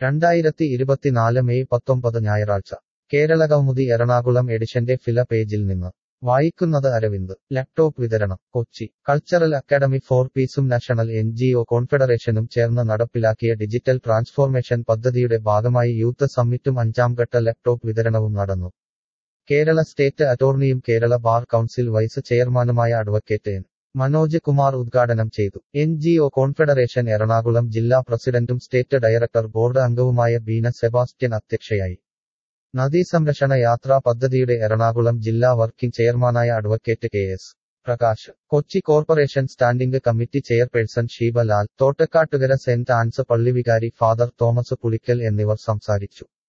രണ്ടായിരത്തി ഇരുപത്തിനാല് മെയ് പത്തൊമ്പത് ഞായറാഴ്ച കേരളകൗമുദി എറണാകുളം എഡിഷന്റെ ഫില പേജിൽ നിന്ന് വായിക്കുന്നത് അരവിന്ദ് ലാപ്ടോപ്പ് വിതരണം കൊച്ചി കൾച്ചറൽ അക്കാദമി ഫോർ പീസും നാഷണൽ എൻ ജി ഒ കോൺഫെഡറേഷനും ചേർന്ന് നടപ്പിലാക്കിയ ഡിജിറ്റൽ ട്രാൻസ്ഫോർമേഷൻ പദ്ധതിയുടെ ഭാഗമായി യൂത്ത് സമ്മിറ്റും അഞ്ചാംഘട്ട ലാപ്ടോപ്പ് വിതരണവും നടന്നു കേരള സ്റ്റേറ്റ് അറ്റോർണിയും കേരള ബാർ കൗൺസിൽ വൈസ് ചെയർമാനുമായ അഡ്വക്കേറ്റ് എൻ മനോജ് കുമാർ ഉദ്ഘാടനം ചെയ്തു N G O confederation Ernakulam ജില്ലാ പ്രസിഡന്റും സ്റ്റേറ്റ് ഡയറക്ടർ ബോർഡ് അംഗവുമായ ബീന സെബാസ്റ്റ്യൻ അധ്യക്ഷയായി നദീസംരക്ഷണ യാത്രാ പദ്ധതിയുടെ എറണാകുളം ജില്ലാ വർക്കിംഗ് ചെയർമാനായ advocate K S Prakash Kochi corporation standing committee chairperson Sheeba Lal Thottakkattukara saint Ann's പള്ളിവികാരി ഫാദർ തോമസ് പുളിക്കൽ എന്നിവർ സംസാരിച്ചു